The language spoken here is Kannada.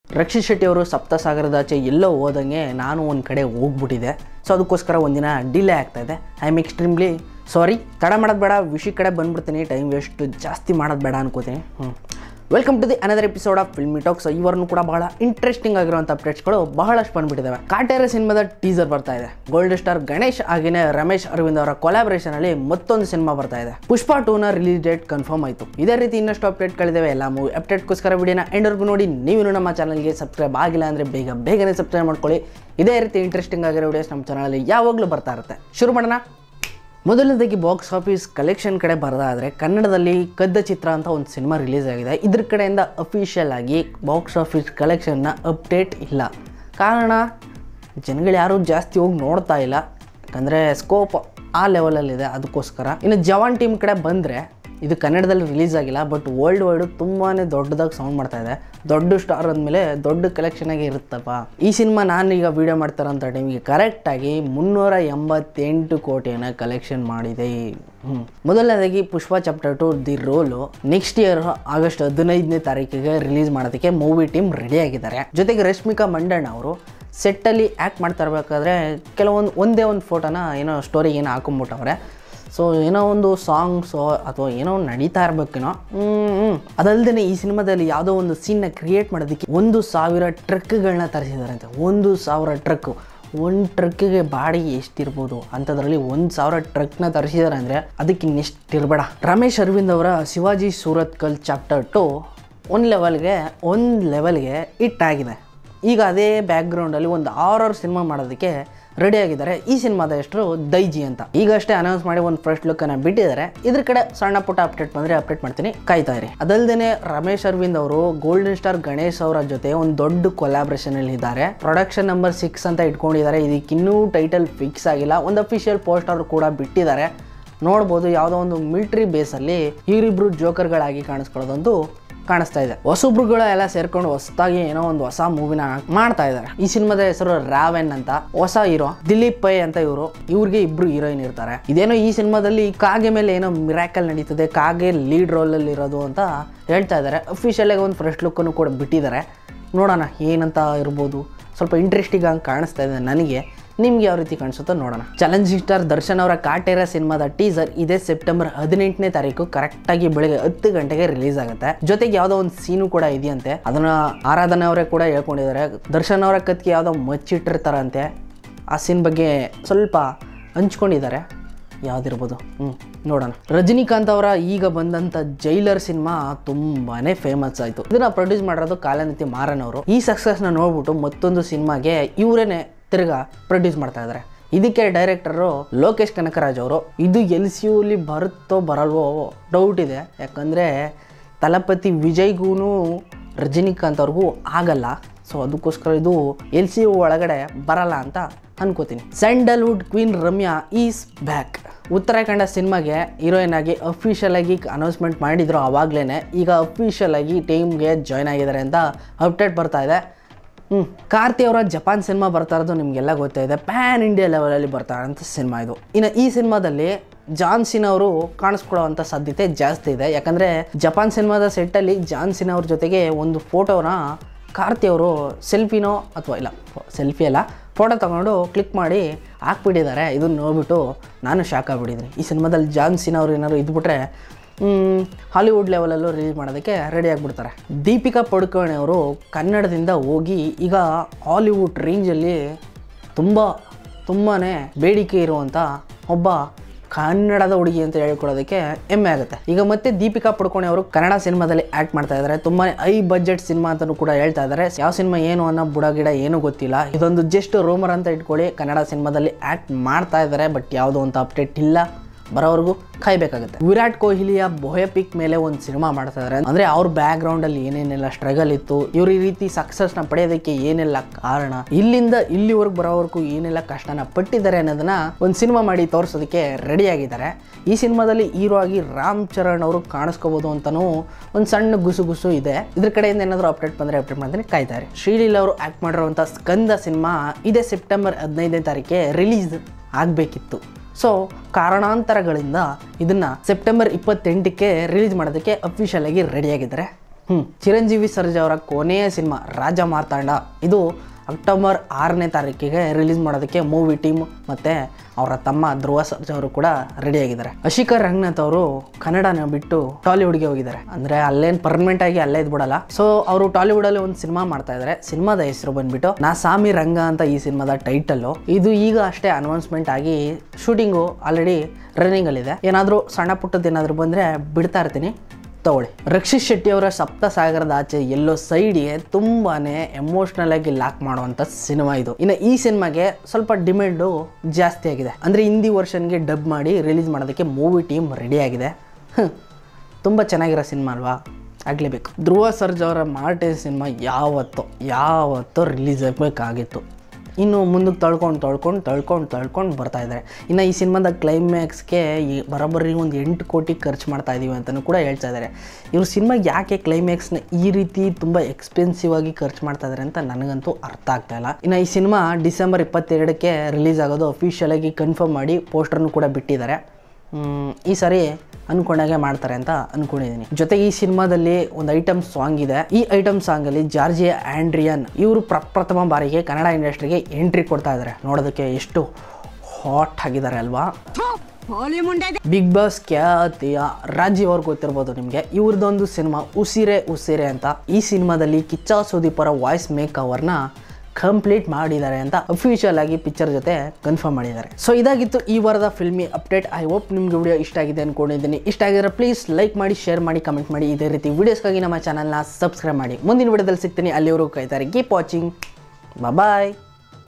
ರಕ್ಷಿತ್ ಶೆಟ್ಟಿ ಅವರು ಸಪ್ತಸಾಗರದಾಚೆ ಎಲ್ಲೋ ಹೋದಂಗೆ ನಾನು ಒಂದು ಕಡೆ ಹೋಗ್ಬಿಟ್ಟಿದೆ ಸೊ ಅದಕ್ಕೋಸ್ಕರ ಒಂದಿನ ಡಿಲೇ ಆಗ್ತಾ ಇದೆ ಐ ಆಮ್ ಎಕ್ಸ್ಟ್ರೀಮ್ಲಿ ಸಾರಿ ತಡ ಮಾಡೋದು ಬೇಡ ವಿಷಯ ಕಡೆ ಬಂದ್ಬಿಡ್ತೀನಿ ಟೈಮ್ ವೇಸ್ಟ್ ಜಾಸ್ತಿ ಮಾಡೋದು ಬೇಡ ಅನ್ಕೋತೀನಿ ಹ್ಞೂ welcome to the another episode of filmy talks ಇವರನ್ನು ಕೂಡ ಬಹಳ ಇಂಟ್ರೆಸ್ಟಿಂಗ್ ಆಗಿರುವಂಥ ಅಪ್ಡೇಟ್ಸ್ಗಳು ಬಹಳಷ್ಟು ಬಂದ್ಬಿಟ್ಟಿದ್ದಾವೆ ಕಾಟೇರ ಸಿನಿಮಾದ ಟೀಸರ್ ಬರ್ತಾ ಇದೆ ಗೋಲ್ಡ್ ಸ್ಟಾರ್ ಗಣೇಶ್ ಹಾಗೆಯೇ ರಮೇಶ್ ಅರವಿಂದ್ ಅವರ ಕೊಲಾಬರೇಷನ್ ಅಲ್ಲಿ ಮತ್ತೊಂದು ಸಿನಿಮಾ ಬರ್ತಾ ಇದೆ ಪುಷ್ಪ ಟೂನ ರಿಲೀಸ್ ಡೇಟ್ ಕನ್ಫರ್ಮ್ ಆಯಿತು ಇದೇ ರೀತಿ ಇನ್ನಷ್ಟು ಅಪ್ಡೇಟ್ಗಳಿದ್ದಾವೆ ಎಲ್ಲ ಮೂವಿ ಅಪ್ಡೇಟ್ಗೋಸ್ಕರ ವಿಡಿಯೋನ ಎಂಡರ್ಗೂ ನೋಡಿ ನೀವು ನಮ್ಮ ಚಾನಲ್ಗೆ ಸಬ್ಸ್ಕ್ರೈಬ್ ಆಗಿಲ್ಲ ಅಂದರೆ ಬೇಗ ಬೇಗನೆ ಸಬ್ಸ್ಕ್ರೈಬ್ ಮಾಡ್ಕೊಳ್ಳಿ ಇದೇ ರೀತಿ ಇಂಟ್ರೆಸ್ಟಿಂಗ್ ಆಗಿರೋ ವಿಡಿಯೋಸ್ ನಮ್ಮ ಚಾನಲಲ್ಲಿ ಯಾವಾಗಲೂ ಬರ್ತಾ ಇರುತ್ತೆ ಶುರು ಮಾಡೋಣ ಮೊದಲನೇದಾಗಿ ಬಾಕ್ಸ್ ಆಫೀಸ್ ಕಲೆಕ್ಷನ್ ಕಡೆ ಬರೋದಾದರೆ ಕನ್ನಡದಲ್ಲಿ ಕದ್ದ ಚಿತ್ರ ಅಂತ ಒಂದು ಸಿನಿಮಾ ರಿಲೀಸ್ ಆಗಿದೆ ಇದ್ರ ಕಡೆಯಿಂದ ಅಫಿಷಿಯಲ್ ಆಗಿ ಬಾಕ್ಸ್ ಆಫೀಸ್ ಕಲೆಕ್ಷನ್ನ ಅಪ್ಡೇಟ್ ಇಲ್ಲ ಕಾರಣ ಜನಗಳು ಯಾರೂ ಜಾಸ್ತಿ ಹೋಗಿ ನೋಡ್ತಾ ಇಲ್ಲ ಯಾಕಂದರೆ ಸ್ಕೋಪ್ ಆ ಲೆವೆಲಲ್ಲಿದೆ ಅದಕ್ಕೋಸ್ಕರ ಇನ್ನು ಜವಾನ್ ಟೀಮ್ ಕಡೆ ಬಂದರೆ ಇದು ಕನ್ನಡದಲ್ಲಿ ರಿಲೀಸ್ ಆಗಿಲ್ಲ ಬಟ್ ವರ್ಲ್ಡ್ ವೈಡು ತುಂಬಾ ದೊಡ್ಡದಾಗಿ ಸೌಂಡ್ ಮಾಡ್ತಾ ಇದೆ ದೊಡ್ಡ ಸ್ಟಾರ್ ಅಂದಮೇಲೆ ದೊಡ್ಡ ಕಲೆಕ್ಷನ್ ಆಗಿ ಇರುತ್ತಪ್ಪ ಈ ಸಿನಿಮಾ ನಾನು ಈಗ ವಿಡಿಯೋ ಮಾಡ್ತಾರಂಥ ಟೈಮಿಗೆ ಕರೆಕ್ಟಾಗಿ ಮುನ್ನೂರ ಎಂಬತ್ತೆಂಟು ಕೋಟಿಯನ್ನು ಕಲೆಕ್ಷನ್ ಮಾಡಿದೆ ಹ್ಞೂ ಮೊದಲನೇದಾಗಿ Pushpa chapter two the rule next year August ಹದಿನೈದನೇ ತಾರೀಕಿಗೆ ರಿಲೀಸ್ ಮಾಡೋದಕ್ಕೆ ಮೂವಿ ಟೀಮ್ ರೆಡಿ ಆಗಿದ್ದಾರೆ ಜೊತೆಗೆ ರಶ್ಮಿಕಾ ಮಂಡಣ್ಣ ಅವರು ಸೆಟ್ಟಲ್ಲಿ ಆ್ಯಕ್ಟ್ ಮಾಡ್ತಾ ಇರಬೇಕಾದ್ರೆ ಕೆಲವೊಂದು ಒಂದೇ ಒಂದು ಫೋಟೋನ ಏನೋ ಸ್ಟೋರಿಗೆ ಏನೋ ಹಾಕೊಂಬಿಟ್ಟವ್ರೆ ಸೊ ಏನೋ ಒಂದು ಸಾಂಗ್ಸೋ ಅಥವಾ ಏನೋ ಒಂದು ನಡೀತಾ ಇರ್ಬೇಕೇನೋ ಅದಲ್ಲದೆ ಈ ಸಿನಿಮಾದಲ್ಲಿ ಯಾವುದೋ ಒಂದು ಸೀನ್ನ ಕ್ರಿಯೇಟ್ ಮಾಡೋದಕ್ಕೆ ಒಂದು ಸಾವಿರ ಟ್ರಕ್ಗಳನ್ನ ತರಿಸಿದಾರಂತೆ ಒಂದು ಸಾವಿರ ಟ್ರಕ್ ಒಂದು ಟ್ರಕ್ಕಿಗೆ ಬಾಡಿಗೆ ಎಷ್ಟಿರ್ಬೋದು ಅಂಥದ್ರಲ್ಲಿ ಒಂದು ಸಾವಿರ ಟ್ರಕ್ನ ತರಿಸಿದಾರೆ ಅಂದರೆ ಅದಕ್ಕೆ ಇನ್ನೆಷ್ಟು ಇರಬೇಡ ರಮೇಶ್ ಅರವಿಂದ್ ಅವರ ಶಿವಾಜಿ ಸೂರತ್ಕಲ್ ಚಾಪ್ಟರ್ ಟು ಒಂದು ಲೆವೆಲ್ಗೆ ಒಂದು ಲೆವೆಲ್ಗೆ ಇಟ್ಟಾಗಿದೆ ಈಗ ಅದೇ ಬ್ಯಾಕ್ಗ್ರೌಂಡಲ್ಲಿ ಒಂದು ಆರರ್ ಸಿನಿಮಾ ಮಾಡೋದಕ್ಕೆ ರೆಡಿ ಆಗಿದ್ದಾರೆ ಈ ಸಿನಿಮಾದ ಹೆಸರು ದೈಜಿ ಅಂತ ಈಗಷ್ಟೇ ಅನೌನ್ಸ್ ಮಾಡಿ ಒಂದು ಫಸ್ಟ್ ಲುಕ್ ಅನ್ನ ಬಿಟ್ಟಿದ್ದಾರೆ ಇದ್ರ ಕಡೆ ಸಣ್ಣ ಪುಟ್ಟ ಅಪ್ಡೇಟ್ ಬಂದ್ರೆ ಅಪ್ಡೇಟ್ ಮಾಡ್ತೀನಿ ಕಾಯ್ತಾ ಇರಿ ಅದಲ್ದೇನೆ ರಮೇಶ್ ಅರವಿಂದ್ ಅವರು ಗೋಲ್ಡನ್ ಸ್ಟಾರ್ ಗಣೇಶ್ ಅವರ ಜೊತೆ ಒಂದು ದೊಡ್ಡ ಕೊಲಾಬ್ರೇಷನ್ ಅಲ್ಲಿ ಇದ್ದಾರೆ ಪ್ರೊಡಕ್ಷನ್ ನಂಬರ್ ಸಿಕ್ಸ್ ಅಂತ ಇಟ್ಕೊಂಡಿದ್ದಾರೆ ಇದಕ್ಕೆ ಇನ್ನೂ ಟೈಟಲ್ ಫಿಕ್ಸ್ ಆಗಿಲ್ಲ ಒಂದು ಅಫಿಷಿಯಲ್ ಪೋಸ್ಟರ್ ಕೂಡ ಬಿಟ್ಟಿದ್ದಾರೆ ನೋಡ್ಬೋದು ಯಾವುದೋ ಒಂದು ಮಿಲ್ಟ್ರಿ ಬೇಸಲ್ಲಿ ಇವರಿಬ್ರು ಜೋಕರ್ಗಳಾಗಿ ಕಾಣಿಸ್ಕೊಳ್ಳೋದೊಂದು ಕಾಣಿಸ್ತಾ ಇದೆ ಹೊಸಬ್ರುಗಳು ಎಲ್ಲ ಸೇರ್ಕೊಂಡು ಹೊಸದಾಗಿ ಏನೋ ಒಂದು ಹೊಸ ಮೂವಿನ ಮಾಡ್ತಾ ಇದ್ದಾರೆ ಈ ಸಿನಿಮಾದ ಹೆಸರು ರಾವೆನ್ ಅಂತ ಹೊಸ ಹೀರೋ ದಿಲೀಪ್ ಪೈ ಅಂತ ಇವರು ಇವ್ರಿಗೆ ಇಬ್ರು ಹೀರೋಯಿನ್ ಇರ್ತಾರೆ ಇದೇನೋ ಈ ಸಿನಿಮಾದಲ್ಲಿ ಕಾಗೆ ಮೇಲೆ ಏನೋ ಮಿರಾಕಲ್ ನಡೀತದೆ ಕಾಗೆ ಲೀಡ್ ರೋಲ್ ಅಲ್ಲಿ ಇರೋದು ಅಂತ ಹೇಳ್ತಾ ಇದ್ದಾರೆ ಅಫಿಷಿಯಲ್ ಆಗಿ ಒಂದು ಫ್ರೆಶ್ ಲುಕ್ ಕೂಡ ಬಿಟ್ಟಿದ್ದಾರೆ ನೋಡೋಣ ಏನಂತ ಇರ್ಬೋದು ಸ್ವಲ್ಪ ಇಂಟ್ರೆಸ್ಟಿಂಗ್ ಆಗಿ ಕಾಣಿಸ್ತಾ ಇದೆ ನನಗೆ ನಿಮ್ಗೆ ಯಾವ ರೀತಿ ಕಾಣಿಸುತ್ತೋ ನೋಡೋಣ ಚಾಲೆಂಜಿಂಗ್ ಸ್ಟಾರ್ ದರ್ಶನ್ ಅವರ ಕಾಟೇರ ಸಿನಿಮಾದ ಟೀಸರ್ ಇದೇ ಸೆಪ್ಟೆಂಬರ್ ಹದಿನೆಂಟನೇ ತಾರೀಕು ಕರೆಕ್ಟಾಗಿ ಬೆಳಗ್ಗೆ ಹತ್ತು ಗಂಟೆಗೆ ರಿಲೀಸ್ ಆಗುತ್ತೆ ಜೊತೆಗೆ ಯಾವುದೋ ಒಂದು ಸೀನು ಕೂಡ ಇದೆಯಂತೆ ಅದನ್ನ ಆರಾಧನೆ ಅವರೇ ಕೂಡ ಹೇಳ್ಕೊಂಡಿದ್ದಾರೆ ದರ್ಶನ್ ಅವರ ಕತ್ಗೆ ಯಾವುದೋ ಮಚ್ಚಿಟ್ಟಿರ್ತಾರಂತೆ ಆ ಸೀನ್ ಬಗ್ಗೆ ಸ್ವಲ್ಪ ಹಂಚ್ಕೊಂಡಿದ್ದಾರೆ ಯಾವ್ದಿರ್ಬೋದು ಹ್ಞೂ ನೋಡೋಣ ರಜನಿಕಾಂತ್ ಅವರ ಈಗ ಬಂದಂಥ ಜೈಲರ್ ಸಿನಿಮಾ ತುಂಬಾನೇ ಫೇಮಸ್ ಆಯಿತು ಇದನ್ನ ಪ್ರೊಡ್ಯೂಸ್ ಮಾಡಿರೋದು ಕಾಲನಿತಿ ಮಾರನ್ ಅವರು ಈ ಸಕ್ಸಸ್ನ ನೋಡ್ಬಿಟ್ಟು ಮತ್ತೊಂದು ಸಿನಿಮಾಗೆ ಇವರೇನೆ ತಿರ್ಗಾ ಪ್ರೊಡ್ಯೂಸ್ ಮಾಡ್ತಾ ಇದ್ದಾರೆ ಇದಕ್ಕೆ ಡೈರೆಕ್ಟರು ಲೋಕೇಶ್ ಕನಕರಾಜ್ ಅವರು ಇದು ಎಲ್ ಸಿ ಯುಲಿ ಬರುತ್ತೋ ಬರಲ್ವೋ ಡೌಟ್ ಇದೆ ಯಾಕಂದರೆ ತಲಪತಿ ವಿಜಯ್ಗೂ ರಜನಿಕಾಂತ್ ಅವ್ರಿಗೂ ಆಗಲ್ಲ ಸೊ ಅದಕ್ಕೋಸ್ಕರ ಇದು ಎಲ್ ಸಿ ಯು ಒಳಗಡೆ ಬರಲ್ಲ ಅಂತ ಅನ್ಕೋತೀನಿ Sandalwood queen Ramya is back Uttarakhanda ಸಿನಿಮಾಗೆ ಹೀರೋಯಿನ್ ಆಗಿ ಅಫಿಷಿಯಲ್ ಆಗಿ ಅನೌನ್ಸ್ಮೆಂಟ್ ಮಾಡಿದ್ರು ಆವಾಗಲೇ ಈಗ ಅಫಿಷಿಯಲ್ ಆಗಿ ಟೀಮ್ಗೆ ಜಾಯ್ನ್ ಆಗಿದ್ದಾರೆ ಅಂತ ಅಪ್ಡೇಟ್ ಬರ್ತಾ ಇದೆ ಹ್ಞೂ ಕಾರ್ತಿ ಅವರ ಜಪಾನ್ ಸಿನಿಮಾ ಬರ್ತಾ ಇರೋದು ನಿಮಗೆಲ್ಲ ಗೊತ್ತಿದೆ ಪ್ಯಾನ್ ಇಂಡಿಯಾ ಲೆವೆಲಲ್ಲಿ ಬರ್ತಾ ಇರೋಂಥ ಸಿನಿಮಾ ಇದು ಇನ್ನು ಈ ಸಿನಿಮಾದಲ್ಲಿ ಜಾನ್ಸಿನ್ ಅವರು ಕಾಣಿಸ್ಕೊಳ್ಳೋವಂಥ ಸಾಧ್ಯತೆ ಜಾಸ್ತಿ ಇದೆ ಯಾಕಂದರೆ ಜಪಾನ್ ಸಿನಿಮಾದ ಸೆಟ್ಟಲ್ಲಿ ಜಾನ್ಸಿನ್ ಅವ್ರ ಜೊತೆಗೆ ಒಂದು ಫೋಟೋನ ಕಾರ್ತಿ ಅವರು ಸೆಲ್ಫಿನೋ ಅಥವಾ ಇಲ್ಲ ಸೆಲ್ಫಿ ಅಲ್ಲ ಫೋಟೋ ತಗೊಂಡು ಕ್ಲಿಕ್ ಮಾಡಿ ಹಾಕ್ಬಿಟ್ಟಿದ್ದಾರೆ ಇದನ್ನು ನೋಡ್ಬಿಟ್ಟು ನಾನು ಶಾಕ್ ಆಗಿಬಿಟ್ಟಿದ್ದೀನಿ ಈ ಸಿನಿಮಾದಲ್ಲಿ ಜಾನ್ಸಿನ್ ಅವರು ಏನಾದ್ರು ಇದ್ಬಿಟ್ರೆ ಹಾಲಿವುಡ್ ಲೆವೆಲಲ್ಲೂ ರಿಲೀಸ್ ಮಾಡೋದಕ್ಕೆ ರೆಡಿ ಆಗಿಬಿಡ್ತಾರೆ ದೀಪಿಕಾ ಪಡುಕೋಣೆ ಅವರು ಕನ್ನಡದಿಂದ ಹೋಗಿ ಈಗ ಹಾಲಿವುಡ್ ರೇಂಜಲ್ಲಿ ತುಂಬ ತುಂಬಾ ಬೇಡಿಕೆ ಇರುವಂಥ ಒಬ್ಬ ಕನ್ನಡದ ಹುಡುಗಿ ಅಂತ ಹೇಳ್ಕೊಳ್ಳೋದಕ್ಕೆ ಹೆಮ್ಮೆ ಆಗುತ್ತೆ ಈಗ ಮತ್ತೆ ದೀಪಿಕಾ ಪಡುಕೋಣೆ ಅವರು ಕನ್ನಡ ಸಿನಿಮಾದಲ್ಲಿ ಆ್ಯಕ್ಟ್ ಮಾಡ್ತಾ ಇದ್ದಾರೆ ತುಂಬಾ ಐ ಬಜೆಟ್ ಸಿನಿಮಾ ಅಂತಲೂ ಕೂಡ ಹೇಳ್ತಾ ಇದ್ದಾರೆ ಯಾವ ಸಿನಿಮಾ ಏನು ಅನ್ನೋ ಬುಡಗಿಡ ಏನೂ ಗೊತ್ತಿಲ್ಲ ಇದೊಂದು ಜಸ್ಟ್ ರೂಮರ್ ಅಂತ ಇಟ್ಕೊಳ್ಳಿ ಕನ್ನಡ ಸಿನಿಮಾದಲ್ಲಿ ಆ್ಯಕ್ಟ್ ಮಾಡ್ತಾ ಇದ್ದಾರೆ ಬಟ್ ಯಾವುದೋ ಅಂತ ಅಪ್ಡೇಟ್ ಇಲ್ಲ ಬರೋವರೆಗೂ ಕಾಯ್ಬೇಕಾಗುತ್ತೆ ವಿರಾಟ್ ಕೊಹ್ಲಿಯ ಬಯೋಪಿಕ್ ಮೇಲೆ ಒಂದು ಸಿನಿಮಾ ಮಾಡ್ತಾ ಇದ್ದಾರೆ ಅಂದ್ರೆ ಅವ್ರ ಬ್ಯಾಕ್ ಗ್ರೌಂಡ್ ಅಲ್ಲಿ ಏನೇನೆಲ್ಲ ಸ್ಟ್ರಗಲ್ ಇತ್ತು ಇವ್ರು ಈ ರೀತಿ ಸಕ್ಸಸ್ ನ ಪಡೆಯೋದಕ್ಕೆ ಏನೆಲ್ಲ ಕಾರಣ ಇಲ್ಲಿಂದ ಇಲ್ಲಿವರೆಗೂ ಬರೋವರೆಗೂ ಏನೆಲ್ಲ ಕಷ್ಟನ ಪಟ್ಟಿದ್ದಾರೆ ಅನ್ನೋದನ್ನ ಒಂದು ಸಿನಿಮಾ ಮಾಡಿ ತೋರಿಸೋದಕ್ಕೆ ರೆಡಿ ಆಗಿದ್ದಾರೆ ಈ ಸಿನಿಮಾದಲ್ಲಿ ಹೀರೋ ಆಗಿ ರಾಮ್ ಚರಣ್ ಅವರು ಕಾಣಿಸ್ಕೋಬಹುದು ಅಂತಾನೂ ಒಂದು ಸಣ್ಣ ಗುಸು ಗುಸು ಇದೆ ಇದ್ರ ಕಡೆಯಿಂದ ಏನಾದರೂ ಅಪ್ಡೇಟ್ ಬಂದರೆ ಅಪ್ಡೇಟ್ ಮಾಡ್ತೀನಿ ಕಾಯ್ತಾರೆ ಶ್ರೀಲೀಲ್ ಅವರು ಆಕ್ಟ್ ಮಾಡಿರುವಂಥ ಸ್ಕಂದ ಸಿನಿಮಾ ಇದೇ ಸೆಪ್ಟೆಂಬರ್ ಹದಿನೈದನೇ ತಾರೀಕಿಗೆ ರಿಲೀಸ್ ಆಗಬೇಕಿತ್ತು ಸೊ ಕಾರಣಾಂತರಗಳಿಂದ ಇದನ್ನ ಸೆಪ್ಟೆಂಬರ್ ಇಪ್ಪತ್ತೆಂಟಕ್ಕೆ ರಿಲೀಸ್ ಮಾಡೋದಕ್ಕೆ ಅಫಿಷಿಯಲ್ ಆಗಿ ರೆಡಿಯಾಗಿದ್ದಾರೆ ಹ್ಞೂ ಚಿರಂಜೀವಿ ಸರ್ಜಾ ಅವರ ಕೊನೆಯ ಸಿನಿಮಾ ರಾಜ ಮಾರ್ತಾಂಡ ಇದು ಅಕ್ಟೋಬರ್ ಆರನೇ ತಾರೀಕಿಗೆ ರಿಲೀಸ್ ಮಾಡೋದಕ್ಕೆ ಮೂವಿ ಟೀಮ್ ಮತ್ತು ಅವರ ತಮ್ಮ ಧ್ರುವ ಸರ್ಜಾ ಅವರು ಕೂಡ ರೆಡಿಯಾಗಿದ್ದಾರೆ ಅಶಿಕಾ ರಂಗನಾಥ್ ಅವರು ಕನ್ನಡನ ಬಿಟ್ಟು ಟಾಲಿವುಡ್ಗೆ ಹೋಗಿದ್ದಾರೆ ಅಂದರೆ ಅಲ್ಲೇನು ಪರ್ಮನೆಂಟ್ ಆಗಿ ಅಲ್ಲೇ ಇದ್ಬಿಡಲ್ಲ ಸೊ ಅವರು ಟಾಲಿವುಡಲ್ಲಿ ಒಂದು ಸಿನಿಮಾ ಮಾಡ್ತಾ ಇದ್ದಾರೆ ಸಿನಿಮಾದ ಹೆಸರು ಬಂದ್ಬಿಟ್ಟು ನಾ ಸಾಮಿ ರಂಗ ಅಂತ ಈ ಸಿನಿಮಾದ ಟೈಟಲ್ಲು ಇದು ಈಗ ಅಷ್ಟೇ ಅನೌನ್ಸ್ಮೆಂಟ್ ಆಗಿ ಶೂಟಿಂಗು ಆಲ್ರೆಡಿ ರನ್ನಿಂಗಲ್ಲಿದೆ ಏನಾದರೂ ಸಣ್ಣ ಪುಟ್ಟದ್ದು ಏನಾದರೂ ಬಂದರೆ ಬಿಡ್ತಾ ಇರ್ತೀನಿ ತಗೊಳ್ಳಿ ರಕ್ಷಿತ್ ಶೆಟ್ಟಿ ಅವರ ಸಪ್ತ ಸಾಗರದ ಆಚೆ ಎಲ್ಲೋ ಸೈಡ್ಗೆ ತುಂಬಾ ಎಮೋಷ್ನಲ್ ಆಗಿ ಲಾಕ್ ಮಾಡುವಂಥ ಸಿನಿಮಾ ಇದು ಇನ್ನು ಈ ಸಿನಿಮಾಗೆ ಸ್ವಲ್ಪ ಡಿಮ್ಯಾಂಡು ಜಾಸ್ತಿ ಆಗಿದೆ ಅಂದರೆ ಹಿಂದಿ ವರ್ಷನ್ಗೆ ಡಬ್ ಮಾಡಿ ರಿಲೀಸ್ ಮಾಡೋದಕ್ಕೆ ಮೂವಿ ಟೀಮ್ ರೆಡಿ ಆಗಿದೆ ತುಂಬ ಚೆನ್ನಾಗಿರೋ ಸಿನಿಮಾ ಅಲ್ವಾ ಆಗಲೇಬೇಕು ಧ್ರುವ ಸರ್ಜಾ ಅವರ ಮಾರ್ಟಿನ್ ಸಿನಿಮಾ ಯಾವತ್ತೋ ಯಾವತ್ತೋ ರಿಲೀಸ್ ಆಗಬೇಕಾಗಿತ್ತು ಇನ್ನು ಮುಂದಕ್ಕೆ ತಳ್ಕೊಂಡು ತಳ್ಕೊಂಡು ತಳ್ಕೊಂಡು ತಳ್ಕೊಂಡು ಬರ್ತಾ ಇದ್ದಾರೆ ಇನ್ನು ಈ ಸಿನಿಮಾದ ಕ್ಲೈಮ್ಯಾಕ್ಸ್ಗೆ ಈ ಬರೋಬ್ಬರಿ ಒಂದು ಎಂಟು ಕೋಟಿ ಖರ್ಚು ಮಾಡ್ತಾ ಇದ್ದೀವಿ ಅಂತಲೂ ಕೂಡ ಹೇಳ್ತಾ ಇದ್ದಾರೆ ಇವ್ರು ಸಿನಿಮಾ ಯಾಕೆ ಕ್ಲೈಮ್ಯಾಕ್ಸ್ನ ಈ ರೀತಿ ತುಂಬ ಎಕ್ಸ್ಪೆನ್ಸಿವ್ ಆಗಿ ಖರ್ಚು ಮಾಡ್ತಾ ಇದ್ದಾರೆ ಅಂತ ನನಗಂತೂ ಅರ್ಥ ಆಗ್ತಾ ಇಲ್ಲ ಇನ್ನು ಈ ಸಿನಿಮಾ ಡಿಸೆಂಬರ್ ಇಪ್ಪತ್ತೆರಡಕ್ಕೆ ರಿಲೀಸ್ ಆಗೋದು ಅಫಿಷಿಯಲ್ ಆಗಿ ಕನ್ಫರ್ಮ್ ಮಾಡಿ ಪೋಸ್ಟರ್ನು ಕೂಡ ಬಿಟ್ಟಿದ್ದಾರೆ ಮ್, ಈ ಸಾರಿ ಅನ್ಕೊಂಡಾಗೆ ಮಾಡ್ತಾರೆ ಅಂತ ಅನ್ಕೊಂಡಿದ್ದೀನಿ ಜೊತೆಗೆ ಈ ಸಿನಿಮಾದಲ್ಲಿ ಒಂದು ಐಟಮ್ ಸಾಂಗ್ ಇದೆ ಈ ಐಟಮ್ ಸಾಂಗಲ್ಲಿ ಜಾರ್ಜಿಯಾ ಆಂಡ್ರಿಯನ್ ಇವರು ಪ್ರಪ್ರಥಮ ಬಾರಿಗೆ ಕನ್ನಡ ಇಂಡಸ್ಟ್ರಿಗೆ ಎಂಟ್ರಿ ಕೊಡ್ತಾ ಇದ್ದಾರೆ ನೋಡೋದಕ್ಕೆ ಎಷ್ಟು ಹಾಟ್ ಆಗಿದ್ದಾರೆ ಅಲ್ವಾ ಬಿಗ್ ಬಾಸ್ ಖ್ಯಾತಿಯ ರಾಜೀವ್ ಅವ್ರಿಗೆ ಗೊತ್ತಿರ್ಬೋದು ನಿಮಗೆ ಇವ್ರದ್ದೊಂದು ಸಿನಿಮಾ ಉಸಿರೆ ಉಸಿರೆ ಅಂತ ಈ ಸಿನಿಮಾದಲ್ಲಿ ಕಿಚ್ಚ ಸುದೀಪ್ ಅವರ ವಾಯ್ಸ್ ಮೇಕ್ ಅವರ್ನ ಕಂಪ್ಲೀಟ್ ಮಾಡಿದ್ದಾರೆ ಅಂತ ಅಫಿಷಿಯಲ್ ಆಗಿ ಪಿಕ್ಚರ್ ಜೊತೆ ಕನ್ಫರ್ಮ್ ಮಾಡಿದ್ದಾರೆ ಸೊ ಇದಾಗಿತ್ತು ಈ ವಾರದ ಫಿಲ್ಮಿ ಅಪ್ಡೇಟ್ ಐ ಹೋಪ್ ನಿಮ್ಗೆ ವಿಡಿಯೋ ಇಷ್ಟ ಆಗಿದೆ ಅನ್ಕೊಂಡಿದ್ದೀನಿ ಇಷ್ಟ ಆಗಿದ್ರೆ ಪ್ಲೀಸ್ ಲೈಕ್ ಮಾಡಿ ಶೇರ್ ಮಾಡಿ ಕಮೆಂಟ್ ಮಾಡಿ ಇದೇ ರೀತಿ ವಿಡಿಯೋಸ್ಗಾಗಿ ನಮ್ಮ ಚಾನಲ್ನ ಸಬ್ಸ್ಕ್ರೈಬ್ ಮಾಡಿ ಮುಂದಿನ ವಿಡಿಯೋದಲ್ಲಿ ಸಿಗ್ತೀನಿ ಅಲ್ಲಿವರೆಗೂ ಕಾಯ್ತಾರೆ ಕೀಪ್ ವಾಚಿಂಗ್ ಬಾಯ್